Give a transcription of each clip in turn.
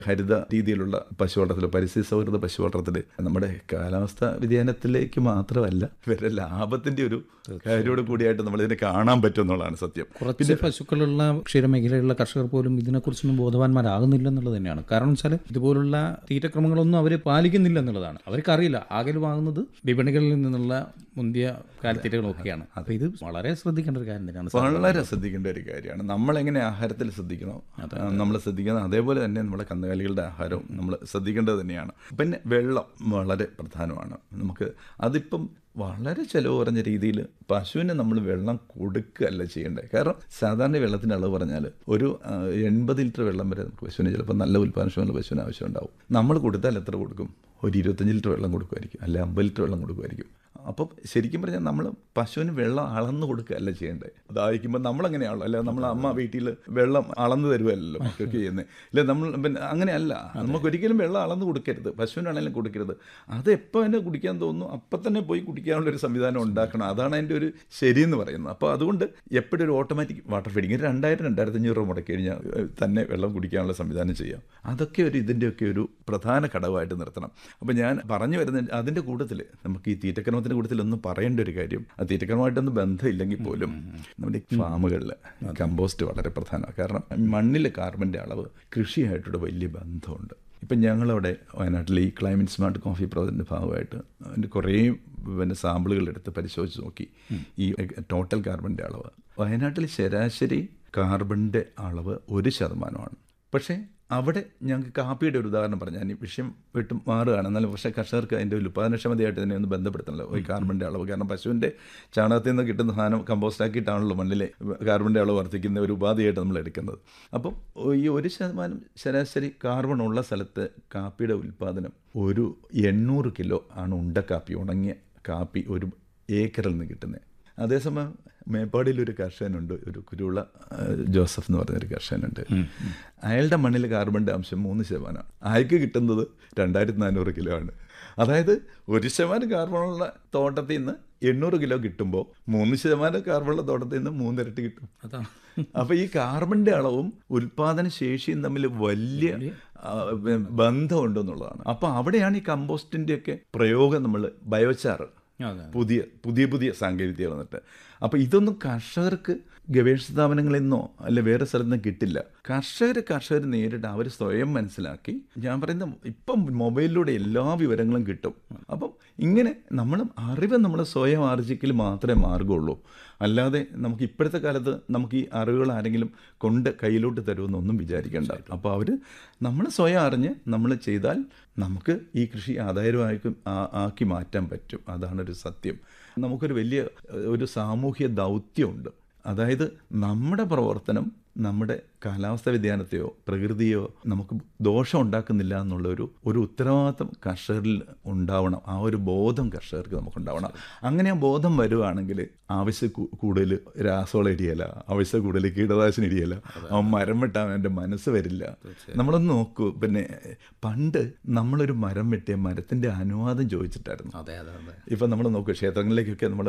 ഹരിത രീതിയിലുള്ള പശുവളർത്തൽ പരിസ്ഥിതി സൗഹൃദ പശുവളർത്തൽ നമ്മുടെ കാലാവസ്ഥ വ്യതിയാനത്തിലേക്ക് മാത്രമല്ല ഇവരുടെ ലാഭത്തിന്റെ ഒരു കാര്യത്തോട് കൂടിയായിട്ട് നമ്മൾ ഇതിനെ കാണാൻ പറ്റും എന്നുള്ളതാണ് സത്യം കുറച്ച് പശുക്കളുള്ള ക്ഷീരമേഖലയിലുള്ള കർഷകർ പോലും ഇതിനെക്കുറിച്ചൊന്നും ബോധവാന്മാരാകുന്നില്ല എന്നുള്ളത് തന്നെയാണ് കാരണം വെച്ചാൽ ഇതുപോലുള്ള തീറ്റക്രമങ്ങളൊന്നും അവർ പാലിക്കുന്നില്ല എന്നുള്ളതാണ് അവർക്കറിയില്ല ആകെ വാങ്ങുന്നത് വിപണികളിൽ നിന്നുള്ള മുന്തിയ കാലിത്തീറ്റകളൊക്കെയാണ് അപ്പോൾ ഇത് വളരെ ശ്രദ്ധിക്കേണ്ട ഒരു കാര്യം തന്നെയാണ് സാർ. വളരെ ശ്രദ്ധിക്കേണ്ട ഒരു കാര്യമാണ് നമ്മളെങ്ങനെ ആഹാരത്തിൽ ശ്രദ്ധിക്കണോ നമ്മൾ ശ്രദ്ധിക്കണം അതേപോലെ തന്നെ നമ്മുടെ കന്നുകാലികളുടെ ആഹാരവും നമ്മൾ ശ്രദ്ധിക്കേണ്ടത് തന്നെയാണ് പിന്നെ വെള്ളം വളരെ പ്രധാനമാണ് നമുക്ക് അതിപ്പം വളരെ ചിലവ് കുറഞ്ഞ രീതിയിൽ പശുവിന് നമ്മൾ വെള്ളം കൊടുക്കുകയല്ല ചെയ്യേണ്ടത് കാരണം സാധാരണ വെള്ളത്തിൻ്റെ അളവ് പറഞ്ഞാൽ ഒരു ആ, എൺപത് ലിറ്റർ വെള്ളം വരെ നമുക്ക് പശുവിന് ചിലപ്പോൾ നല്ല ഉൽപ്പാദനക്ഷമമുള്ള പശുവിന് ആവശ്യം ഉണ്ടാവും നമ്മൾ കൊടുത്താൽ എത്ര കൊടുക്കും ഒരു ഇരുപത്തഞ്ച് ലിറ്റർ വെള്ളം കൊടുക്കുമായിരിക്കും അല്ലെ അമ്പത് ലിറ്റർ വെള്ളം കൊടുക്കുമായിരിക്കും അപ്പം ശരിക്കും പറഞ്ഞാൽ നമ്മൾ പശുവിന് വെള്ളം അളന്ന് കൊടുക്കുകയല്ല ചെയ്യേണ്ടത് ദാഹിക്കുമ്പോൾ നമ്മളങ്ങനെയാണല്ലോ അല്ലെ നമ്മൾ അമ്മ വീട്ടിൽ വെള്ളം അളന്ന് തരുമല്ലോ മക്കൾക്ക് ചെയ്യുന്നത് ഇല്ല നമ്മൾ പിന്നെ അങ്ങനെയല്ല നമുക്ക് ഒരിക്കലും വെള്ളം അളന്ന് കൊടുക്കരുത് പശുവിനാണെങ്കിലും കൊടുക്കരുത് അത് എപ്പോൾ തന്നെ കുടിക്കാൻ തോന്നുന്നു അപ്പം തന്നെ പോയി കുടിക്കാനുള്ള ഒരു സംവിധാനം ഉണ്ടാക്കണം അതാണ് അതിൻ്റെ ഒരു ശരിയെന്ന് പറയുന്നത് അപ്പോൾ അതുകൊണ്ട് എപ്പോഴും ഒരു ഓട്ടോമാറ്റിക് വാട്ടർ ഫീഡിങ് രണ്ടായിരം രണ്ടായിരത്തി അഞ്ഞൂറ് രൂപ മുടക്കി കഴിഞ്ഞാൽ ഏഹ്, തന്നെ വെള്ളം കുടിക്കാനുള്ള സംവിധാനം ചെയ്യാം അതൊക്കെ ഒരു ഇതിൻ്റെയൊക്കെ ഒരു പ്രധാന ഘടകമായിട്ട് നിർത്തണം അപ്പോൾ ഞാൻ പറഞ്ഞു വരുന്ന അതിൻ്റെ കൂട്ടത്തിൽ നമുക്ക് ഈ തീറ്റക്രമത്തിൻ്റെ കൂട്ടത്തിൽ ഒന്ന് പറയേണ്ട ഒരു കാര്യം ആ തീറ്റക്രമമായിട്ടൊന്നും ബന്ധമില്ലെങ്കിൽ പോലും നമ്മുടെ ഈ ഫാമുകളിൽ കമ്പോസ്റ്റ് വളരെ പ്രധാനമാണ് കാരണം മണ്ണിലെ കാർബണിൻ്റെ അളവ് കൃഷിയായിട്ടൊരു വലിയ ബന്ധമുണ്ട് ഇപ്പം ഞങ്ങളവിടെ വയനാട്ടിൽ ഈ ക്ലൈമറ്റ് സ്മാർട്ട് കോഫി പ്രോജക്റ്റിൻ്റെ ഭാഗമായിട്ട് അതിൻ്റെ കുറേ പിന്നെ സാമ്പിളുകൾ എടുത്ത് പരിശോധിച്ച് നോക്കി ഈ ടോട്ടൽ കാർബണിൻ്റെ അളവ് വയനാട്ടിൽ ശരാശരി കാർബണിൻ്റെ അളവ് ഒരു ശതമാനമാണ് പക്ഷേ അവിടെ ഞങ്ങൾക്ക് കാപ്പിയുടെ ഒരു ഉദാഹരണം പറഞ്ഞു ഞാൻ ഈ വിഷയം വിട്ട് മാറുകയാണ് എന്നാലും പക്ഷേ കർഷകർക്ക് അതിൻ്റെ ഒരു ഉൽപ്പാദനക്ഷമതയായിട്ട് തന്നെ ഒന്ന് ബന്ധപ്പെടുത്തണമല്ലോ ഈ കാർബണിൻ്റെ അളവ് കാരണം പശുവിൻ്റെ ചാണകത്തിൽ നിന്ന് കിട്ടുന്ന സാധനം കമ്പോസ്റ്റ് ആക്കിയിട്ടാണല്ലോ മണ്ണിലെ കാർബണിൻ്റെ അളവ് വർദ്ധിക്കുന്ന ഒരു ഉപാധിയായിട്ട് നമ്മൾ എടുക്കുന്നത് അപ്പം ഈ ഒരു ശതമാനം ശരാശരി കാർബൺ ഉള്ള സ്ഥലത്ത് കാപ്പിയുടെ ഉൽപ്പാദനം ഒരു എണ്ണൂറ് കിലോ ആണ് ഉണ്ട കാപ്പി ഉണങ്ങിയ കാപ്പി ഒരു ഏക്കറിൽ നിന്ന് കിട്ടുന്നത് അതേസമയം മേപ്പാടിയിൽ ഒരു കർഷകനുണ്ട് ഒരു കുരുള്ള ആ, ജോസഫ് എന്ന് പറഞ്ഞൊരു കർഷകനുണ്ട് അയാളുടെ മണ്ണിൽ കാർബണിൻ്റെ അംശം മൂന്ന് ശതമാനമാണ് അയാൾക്ക് കിട്ടുന്നത് രണ്ടായിരത്തി നാനൂറ് കിലോ ആണ് അതായത് ഒരു ശതമാനം കാർബണുള്ള തോട്ടത്തിൽ നിന്ന് എണ്ണൂറ് കിലോ കിട്ടുമ്പോൾ മൂന്ന് ശതമാനം കാർബണുള്ള തോട്ടത്തിൽ നിന്ന് മൂന്നിരട്ടി കിട്ടും അതാണ് അപ്പൊ ഈ കാർബണിന്റെ അളവും ഉൽപാദന ശേഷിയും തമ്മിൽ വലിയ ആ, ബ- ബന്ധമുണ്ടെന്നുള്ളതാണ് അപ്പൊ അവിടെയാണ് ഈ കമ്പോസ്റ്റിന്റെ ഒക്കെ പ്രയോഗം നമ്മൾ ബയോചാർ അതെ പുതിയ പുതിയ പുതിയ സാങ്കേതികത വന്നിട്ട് അപ്പോൾ ഇതൊന്നും കർഷകർക്ക് ഗവേഷണ സ്ഥാപനങ്ങളിൽ നിന്നോ അല്ല വേറെ സ്ഥലത്ത് നിന്ന് കിട്ടില്ല കർഷകർ കർഷകർ നേരിട്ട് അവർ സ്വയം മനസ്സിലാക്കി ഞാൻ പറയുന്ന ഇപ്പം മൊബൈലിലൂടെ എല്ലാ വിവരങ്ങളും കിട്ടും അപ്പം ഇങ്ങനെ നമ്മൾ അറിവ് നമ്മൾ സ്വയം ആർജിക്കൽ മാത്രമേ മാർഗമുള്ളൂ അല്ലാതെ നമുക്ക് ഇപ്പോഴത്തെ കാലത്ത് നമുക്ക് ഈ അറിവുകൾ ആരെങ്കിലും കൊണ്ട് കയ്യിലോട്ട് തരുമെന്നൊന്നും വിചാരിക്കേണ്ട അപ്പോൾ അവർ നമ്മൾ സ്വയം അറിഞ്ഞ് നമ്മൾ ചെയ്താൽ നമുക്ക് ഈ കൃഷി ആദായമാക്കി ആക്കി മാറ്റാൻ പറ്റും അതാണ് ഒരു സത്യം നമുക്കൊരു വലിയ ഏഹ്, ഒരു സാമൂഹ്യ ദൗത്യമുണ്ട് അതായത് നമ്മുടെ പ്രവർത്തനം നമ്മുടെ കാലാവസ്ഥ വ്യതിയാനത്തെയോ പ്രകൃതിയോ നമുക്ക് ദോഷം ഉണ്ടാക്കുന്നില്ല എന്നുള്ള ഒരു ഒരു ഉത്തരവാദിത്വം കർഷകരിൽ ഉണ്ടാവണം ആ ഒരു ബോധം കർഷകർക്ക് നമുക്കുണ്ടാവണം അങ്ങനെ ആ ബോധം വരുവാണെങ്കിൽ ആവശ്യം കൂ- കൂടുതൽ രാസവളം ഇടിയല ആവശ്യം കൂടുതൽ കീടനാശിനി ഇടിയല അവൻ മരം വെട്ടാൻ എൻ്റെ മനസ്സ് വരില്ല നമ്മളൊന്ന് നോക്കൂ പിന്നെ പണ്ട് നമ്മളൊരു മരം വെട്ടിയ മരത്തിൻ്റെ അനുവാദം ചോദിച്ചിട്ടായിരുന്നു അതെ അതെ അതെ ഇപ്പം നമ്മൾ നോക്കുക ക്ഷേത്രങ്ങളിലേക്കൊക്കെ നമ്മൾ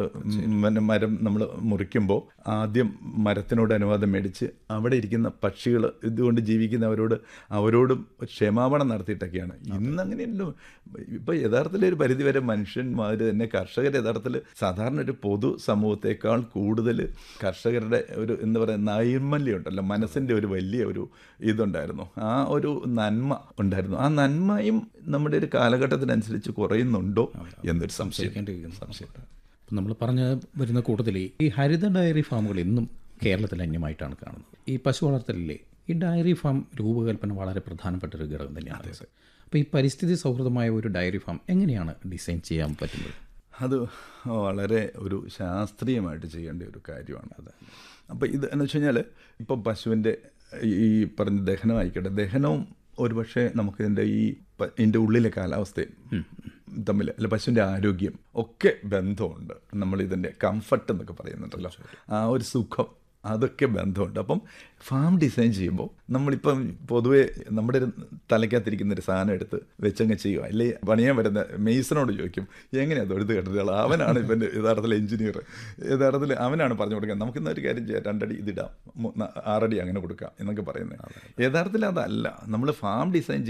മരം നമ്മൾ മുറിക്കുമ്പോൾ ആദ്യം മരത്തിനോട് അനുവാദം മേടിച്ച് അവിടെ ഇരിക്കുന്ന പക്ഷികൾ ഇതുകൊണ്ട് ജീവിക്കുന്നവരോട് അവരോടും ക്ഷമാപണം നടത്തിയിട്ടൊക്കെയാണ് ഇന്ന് അങ്ങനെയല്ലോ ഇപ്പം യഥാർത്ഥത്തിൽ ഒരു പരിധിവരെ മനുഷ്യന്മാർ തന്നെ കർഷകർ യഥാർത്ഥത്തിൽ സാധാരണ ഒരു പൊതു സമൂഹത്തെക്കാൾ കൂടുതൽ കർഷകരുടെ ഒരു എന്താ പറയുക നൈർമല്യം ഉണ്ടല്ലോ മനസ്സിൻ്റെ ഒരു വലിയ ഒരു ഇതുണ്ടായിരുന്നു ആ ഒരു നന്മ ഉണ്ടായിരുന്നു ആ നന്മയും നമ്മുടെ ഒരു കാലഘട്ടത്തിനനുസരിച്ച് കുറയുന്നുണ്ടോ എന്നൊരു സംശയം സംശയിക്കേണ്ടിയിരിക്കുന്നു സംശയം അപ്പം നമ്മൾ പറഞ്ഞ വരുന്ന കൂട്ടത്തിൽ ഈ ഹരിത ഡയറി ഫാമുകൾ ഇന്നും കേരളത്തിൽ അന്യമായിട്ടാണ് കാണുന്നത് ഈ പശു വളർത്തലിലെ ഈ ഡയറി ഫാം രൂപകൽപ്പന വളരെ പ്രധാനപ്പെട്ട ഒരു ഘടകം തന്നെയാണ് അപ്പോൾ ഈ പരിസ്ഥിതി സൗഹൃദമായ ഒരു ഡയറി ഫാം എങ്ങനെയാണ് ഡിസൈൻ ചെയ്യാൻ പറ്റുന്നത് അത് വളരെ ഒരു ശാസ്ത്രീയമായിട്ട് ചെയ്യേണ്ട ഒരു കാര്യമാണ് അത് അപ്പോൾ ഇത് എന്ന് വെച്ച് കഴിഞ്ഞാൽ ഇപ്പം പശുവിൻ്റെ ഈ പറഞ്ഞ ദഹനം ആയിക്കോട്ടെ ദഹനവും ഒരുപക്ഷെ നമുക്കിതിൻ്റെ ഈ പ- ഇതിൻ്റെ ഉള്ളിലെ കാലാവസ്ഥയും തമ്മിൽ അല്ല പശുവിൻ്റെ ആരോഗ്യം ഒക്കെ ബന്ധമുണ്ട് നമ്മൾ ഇതിൻ്റെ കംഫർട്ട് എന്നൊക്കെ പറയുന്നുണ്ടല്ലോ ആ ഒരു സുഖം അതൊക്കെ ബന്ധമുണ്ട് അപ്പം ഫാം ഡിസൈൻ ചെയ്യുമ്പോൾ നമ്മളിപ്പം പൊതുവെ നമ്മുടെ ഒരു തലയ്ക്കകത്തിരിക്കുന്ന ഒരു സാധനം എടുത്ത് വെച്ചങ്ങ് ചെയ്യുക അല്ലെ പണിയാൻ വരുന്ന മെയ്സനോട് ചോദിക്കും എങ്ങനെയാണ് തൊഴുത് കെട്ടുകൾ അവനാണ് ഇവൻ്റെ യഥാർത്ഥത്തിൽ എഞ്ചിനീയർ യഥാർത്ഥത്തിൽ അവനാണ് പറഞ്ഞു കൊടുക്കുന്നത് നമുക്ക് ഇന്നൊരു കാര്യം ചെയ്യാം രണ്ടടി ഇതിടാം മു- ന- ആറടി അങ്ങനെ കൊടുക്കാം എന്നൊക്കെ പറയുന്നത് യഥാർത്ഥത്തിൽ അതല്ല നമ്മൾ ഫാം ഡിസൈൻ